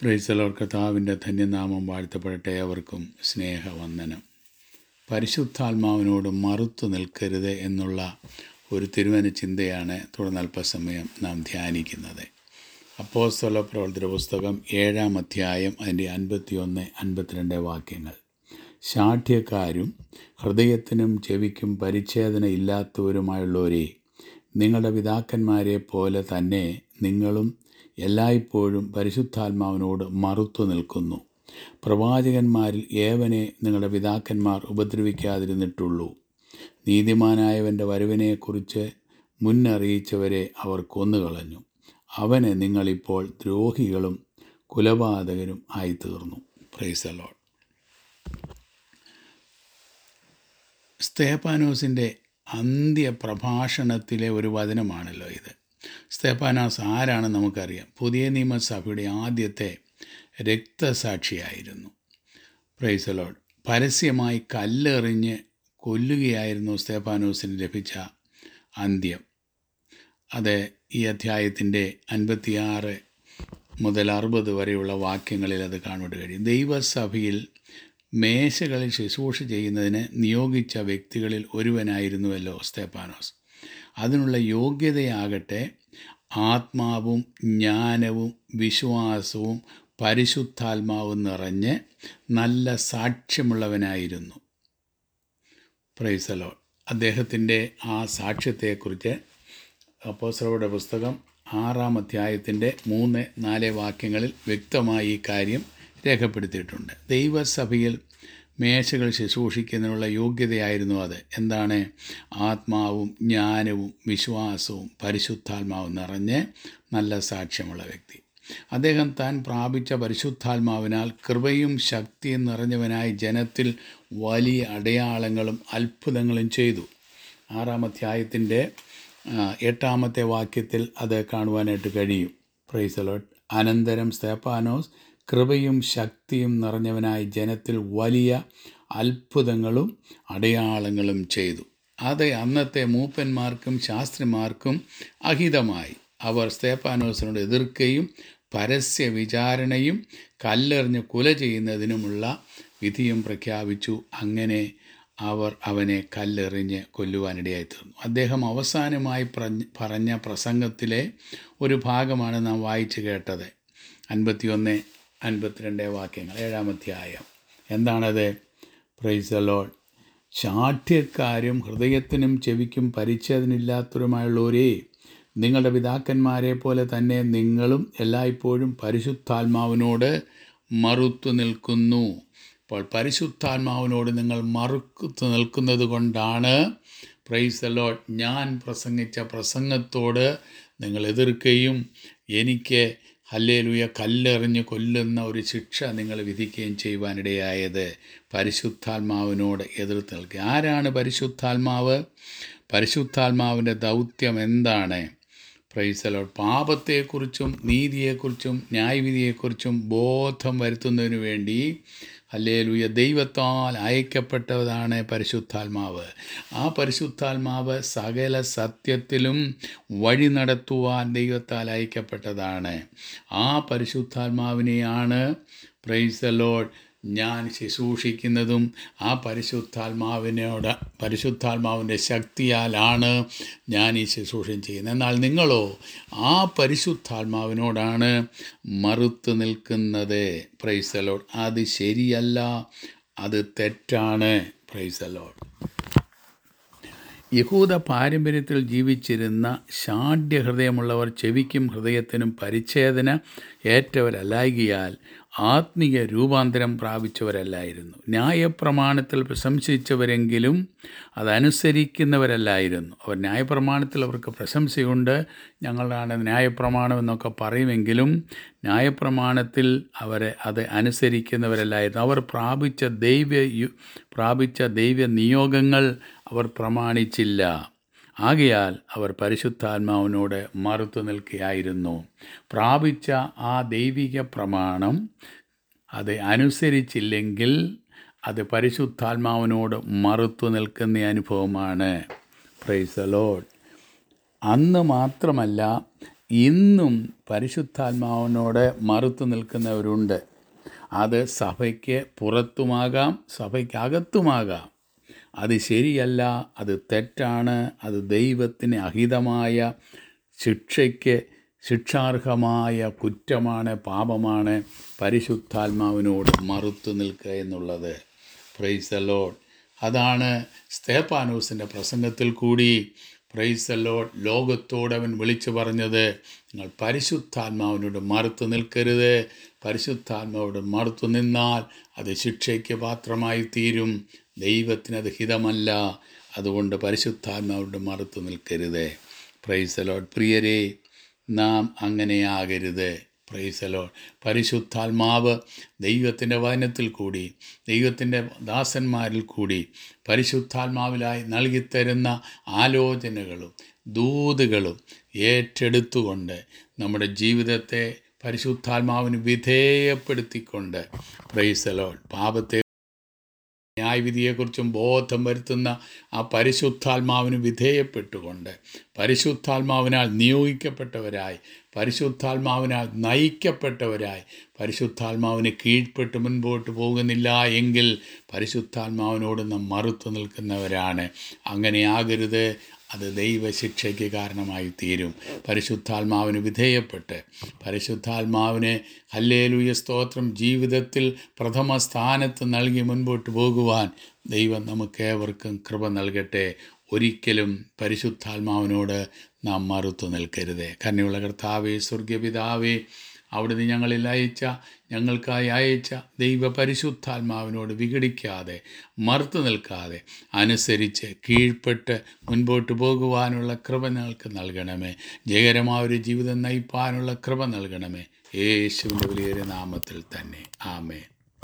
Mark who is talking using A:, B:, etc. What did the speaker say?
A: പ്രൈസലോർ കർത്താവിൻ്റെ ധന്യനാമം വാഴ്ത്തപ്പെടട്ടെ അവർക്കും സ്നേഹവന്ദനം പരിശുദ്ധാത്മാവിനോട് മറുത്തു നിൽക്കരുത് എന്നുള്ള ഒരു തിരുവന ചിന്തയാണ് തുടർന്ന് അല്പസമയം നാം ധ്യാനിക്കുന്നത് അപ്പോസ്തല പ്രവർത്തന പുസ്തകം ഏഴാം അധ്യായം അതിൻ്റെ അൻപത്തിയൊന്ന് അൻപത്തിരണ്ട് വാക്യങ്ങൾ ശാഠ്യക്കാരും ഹൃദയത്തിനും ചെവിക്കും പരിച്ഛേദന ഇല്ലാത്തവരുമായുള്ളവരെ നിങ്ങളുടെ പിതാക്കന്മാരെ പോലെ തന്നെ നിങ്ങളും എല്ലായ്പ്പോഴും പരിശുദ്ധാത്മാവിനോട് മറുത്തു നിൽക്കുന്നു പ്രവാചകന്മാരിൽ ഏവനെ നിങ്ങളുടെ പിതാക്കന്മാർ ഉപദ്രവിക്കാതിരുന്നിട്ടുള്ളൂ നീതിമാനായവൻ്റെ വരവിനെക്കുറിച്ച് മുന്നറിയിച്ചവരെ അവർ കൊന്നുകളഞ്ഞു അവനെ നിങ്ങളിപ്പോൾ ദ്രോഹികളും കുലപാതകരും ആയിത്തീർന്നു പ്രൈസലോൺ സ്തേപ്പാനോസിൻ്റെ അന്ത്യപ്രഭാഷണത്തിലെ ഒരു വചനമാണല്ലോ ഇത് സ്തേപ്പാനോസ് ആരാണ് നമുക്കറിയാം പുതിയ നിയമസഭയുടെ ആദ്യത്തെ രക്തസാക്ഷിയായിരുന്നു പ്രൈസലോഡ് പരസ്യമായി കല്ലെറിഞ്ഞ് കൊല്ലുകയായിരുന്നു സ്തേപ്പാനോസിന് ലഭിച്ച അന്ത്യം അത് ഈ അധ്യായത്തിൻ്റെ അൻപത്തിയാറ് മുതൽ അറുപത് വരെയുള്ള വാക്യങ്ങളിൽ അത് കാണുവാൻ കഴിയും ദൈവസഭയിൽ മേശകളിൽ ശുശ്രൂഷ ചെയ്യുന്നതിന് നിയോഗിച്ച വ്യക്തികളിൽ ഒരുവനായിരുന്നുവല്ലോ സ്തേപ്പാനോസ് അതിനുള്ള യോഗ്യതയാകട്ടെ ആത്മാവും ജ്ഞാനവും വിശ്വാസവും പരിശുദ്ധാത്മാവും നിറഞ്ഞ് നല്ല സാക്ഷ്യമുള്ളവനായിരുന്നു പ്രൈസലോ അദ്ദേഹത്തിൻ്റെ ആ സാക്ഷ്യത്തെക്കുറിച്ച് അപ്പോസറയുടെ പുസ്തകം ആറാം അധ്യായത്തിൻ്റെ മൂന്ന് നാല് വാക്യങ്ങളിൽ വ്യക്തമായി ഈ കാര്യം രേഖപ്പെടുത്തിയിട്ടുണ്ട് ദൈവസഭയിൽ മേശകൾ ശുശ്രൂഷിക്കുന്നതിനുള്ള യോഗ്യതയായിരുന്നു അത് എന്താണ് ആത്മാവും ജ്ഞാനവും വിശ്വാസവും പരിശുദ്ധാത്മാവും നിറഞ്ഞ് നല്ല സാക്ഷ്യമുള്ള വ്യക്തി അദ്ദേഹം താൻ പ്രാപിച്ച പരിശുദ്ധാത്മാവിനാൽ കൃപയും ശക്തിയും നിറഞ്ഞവനായി ജനത്തിൽ വലിയ അടയാളങ്ങളും അത്ഭുതങ്ങളും ചെയ്തു ആറാം അധ്യായത്തിൻ്റെ എട്ടാമത്തെ വാക്യത്തിൽ അത് കാണുവാനായിട്ട് കഴിയും പ്രൈസലോട്ട് അനന്തരം സ്തേപ്പാനോസ് കൃപയും ശക്തിയും നിറഞ്ഞവനായി ജനത്തിൽ വലിയ അത്ഭുതങ്ങളും അടയാളങ്ങളും ചെയ്തു അത് അന്നത്തെ മൂപ്പന്മാർക്കും ശാസ്ത്രിമാർക്കും അഹിതമായി അവർ സ്തേപ്പാനോസിനോട് എതിർക്കുകയും പരസ്യ വിചാരണയും കല്ലെറിഞ്ഞ് കുല ചെയ്യുന്നതിനുമുള്ള വിധിയും പ്രഖ്യാപിച്ചു അങ്ങനെ അവർ അവനെ കല്ലെറിഞ്ഞ് കൊല്ലുവാനിടയായി തീർന്നു അദ്ദേഹം അവസാനമായി പറഞ്ഞ പ്രസംഗത്തിലെ ഒരു ഭാഗമാണ് നാം വായിച്ചു കേട്ടത് അൻപത്തിയൊന്ന് അൻപത്തിരണ്ട് വാക്യങ്ങൾ ഏഴാമധ്യായം എന്താണത് പ്രൈസ് ലോഡ് ശാഠ്യക്കാരും ഹൃദയത്തിനും ചെവിക്കും പരിച്ഛേദനില്ലാത്തവരുമായുള്ളവരേ നിങ്ങളുടെ പിതാക്കന്മാരെ പോലെ തന്നെ നിങ്ങളും എല്ലായ്പ്പോഴും പരിശുദ്ധാത്മാവിനോട് മറുത്തു നിൽക്കുന്നു അപ്പോൾ പരിശുദ്ധാത്മാവിനോട് നിങ്ങൾ മറുത്തു നിൽക്കുന്നത് കൊണ്ടാണ് പ്രൈസ് ലോഡ് ഞാൻ പ്രസംഗിച്ച പ്രസംഗത്തോട് നിങ്ങൾ എതിർക്കുകയും എനിക്ക് ഹല്ലേലുയ കല്ലെറിഞ്ഞ് കൊല്ലുന്ന ഒരു ശിക്ഷ നിങ്ങൾ വിധിക്കുകയും ചെയ്യുവാനിടയായത് പരിശുദ്ധാത്മാവിനോട് എതിർത്ത് നിൽക്കുക ആരാണ് പരിശുദ്ധാത്മാവ് പരിശുദ്ധാത്മാവിൻ്റെ ദൗത്യം എന്താണ് പ്രൈസലോ പാപത്തെക്കുറിച്ചും നീതിയെക്കുറിച്ചും ന്യായവിധിയെക്കുറിച്ചും ബോധം വരുത്തുന്നതിനു വേണ്ടി അല്ലേലുയ ദൈവത്താൽ അയക്കപ്പെട്ടതാണ് പരിശുദ്ധാത്മാവ് ആ പരിശുദ്ധാത്മാവ് സകല സത്യത്തിലും വഴി നടത്തുവാൻ ദൈവത്താൽ അയക്കപ്പെട്ടതാണ് ആ പരിശുദ്ധാത്മാവിനെയാണ് പ്രൈസലോഡ് ഞാൻ ശുശ്രൂഷിക്കുന്നതും ആ പരിശുദ്ധാത്മാവിനോട് പരിശുദ്ധാത്മാവിൻ്റെ ശക്തിയാലാണ് ഞാൻ ഈ ശുശ്രൂഷം ചെയ്യുന്നത് എന്നാൽ നിങ്ങളോ ആ പരിശുദ്ധാത്മാവിനോടാണ് മറുത്തു നിൽക്കുന്നത് പ്രൈസലോഡ് അത് ശരിയല്ല അത് തെറ്റാണ് പ്രൈസലോഡ് യഹൂദ പാരമ്പര്യത്തിൽ ജീവിച്ചിരുന്ന ഷാഢ്യ ഹൃദയമുള്ളവർ ചെവിക്കും ഹൃദയത്തിനും പരിച്ഛേദന ഏറ്റവരല്ലായികയാൽ ആത്മീയ രൂപാന്തരം പ്രാപിച്ചവരല്ലായിരുന്നു ന്യായപ്രമാണത്തിൽ പ്രശംസിച്ചവരെങ്കിലും അതനുസരിക്കുന്നവരല്ലായിരുന്നു അവർ ന്യായപ്രമാണത്തിൽ അവർക്ക് പ്രശംസയുണ്ട് ഞങ്ങളാണ് ന്യായപ്രമാണം എന്നൊക്കെ പറയുമെങ്കിലും ന്യായപ്രമാണത്തിൽ അവരെ അത് അനുസരിക്കുന്നവരല്ലായിരുന്നു അവർ പ്രാപിച്ച ദൈവ പ്രാപിച്ച ദൈവ നിയോഗങ്ങൾ അവർ പ്രമാണിച്ചില്ല ആകയാൽ അവർ പരിശുദ്ധാത്മാവിനോട് മറുത്തു നിൽക്കുകയായിരുന്നു പ്രാപിച്ച ആ ദൈവിക പ്രമാണം അത് അനുസരിച്ചില്ലെങ്കിൽ അത് പരിശുദ്ധാത്മാവിനോട് മറുത്തു നിൽക്കുന്ന അനുഭവമാണ് പ്രൈസ് ലോഡ് അന്ന് മാത്രമല്ല ഇന്നും പരിശുദ്ധാത്മാവിനോട് മറുത്തു നിൽക്കുന്നവരുണ്ട് അത് സഭയ്ക്ക് പുറത്തുമാകാം സഭയ്ക്കകത്തുമാകാം അത് ശരിയല്ല അത് തെറ്റാണ് അത് ദൈവത്തിന് അഹിതമായ ശിക്ഷയ്ക്ക് ശിക്ഷാർഹമായ കുറ്റമാണ് പാപമാണ് പരിശുദ്ധാത്മാവിനോട് മറുത്തു നിൽക്കുക എന്നുള്ളത് പ്രൈസ് ലോഡ് അതാണ് സ്തേപ്പാനോസിൻ്റെ പ്രസംഗത്തിൽ കൂടി പ്രൈസ് ലോഡ് ലോകത്തോട് അവൻ വിളിച്ചു പറഞ്ഞത് നിങ്ങൾ പരിശുദ്ധാത്മാവിനോട് മറുത്തു നിൽക്കരുത് പരിശുദ്ധാത്മാവോട് മറുത്തു നിന്നാൽ അത് ശിക്ഷയ്ക്ക് പാത്രമായി തീരും ദൈവത്തിനത് ഹിതമല്ല അതുകൊണ്ട് പരിശുദ്ധാത്മാവോട് മറുത്തു നിൽക്കരുത് പ്രൈസ് ലോഡ് പ്രിയരെ നാം അങ്ങനെയാകരുത് പ്രൈസലോ പരിശുദ്ധാത്മാവ് ദൈവത്തിൻ്റെ വചനത്തിൽ കൂടി ദൈവത്തിൻ്റെ ദാസന്മാരിൽ കൂടി പരിശുദ്ധാത്മാവിലായി നൽകിത്തരുന്ന ആലോചനകളും ദൂതുകളും ഏറ്റെടുത്തുകൊണ്ട് നമ്മുടെ ജീവിതത്തെ പരിശുദ്ധാത്മാവിന് വിധേയപ്പെടുത്തിക്കൊണ്ട് പ്രൈസലോ പാപത്തെ ന്യായവിധിയെക്കുറിച്ചും ബോധം വരുത്തുന്ന ആ പരിശുദ്ധാത്മാവിന് വിധേയപ്പെട്ടുകൊണ്ട് പരിശുദ്ധാത്മാവിനാൽ നിയോഗിക്കപ്പെട്ടവരായി പരിശുദ്ധാത്മാവിനാൽ നയിക്കപ്പെട്ടവരായി പരിശുദ്ധാത്മാവിന് കീഴ്പ്പെട്ട് മുൻപോട്ട് പോകുന്നില്ല എങ്കിൽ പരിശുദ്ധാത്മാവിനോട് നാം മറുത്തു നിൽക്കുന്നവരാണ് അങ്ങനെയാകരുത് അത് ദൈവശിക്ഷയ്ക്ക് കാരണമായി തീരും പരിശുദ്ധാത്മാവിന് വിധേയപ്പെട്ട് പരിശുദ്ധാത്മാവിന് ഹല്ലേലൂയ സ്തോത്രം ജീവിതത്തിൽ പ്രഥമ സ്ഥാനത്ത് നൽകി മുൻപോട്ട് പോകുവാൻ ദൈവം നമുക്കേവർക്കും കൃപ നൽകട്ടെ ഒരിക്കലും പരിശുദ്ധാത്മാവിനോട് നാം മറുത്തു നിൽക്കരുത് കന്യുള്ള കർത്താവേ സ്വർഗപിതാവേ അവിടുന്ന് ഞങ്ങളിൽ അയച്ച ഞങ്ങൾക്കായി അയച്ച ദൈവ പരിശുദ്ധാത്മാവിനോട് വിഘടിക്കാതെ മറുത്തു നിൽക്കാതെ അനുസരിച്ച് കീഴ്പ്പെട്ട് മുൻപോട്ട് പോകുവാനുള്ള കൃപ ഞങ്ങൾക്ക് നൽകണമേ ജയകരമായ ഒരു ജീവിതം നയിപ്പാനുള്ള കൃപ നൽകണമേ യേശുവിൻ്റെ വലിയൊരു നാമത്തിൽ തന്നെ ആമേ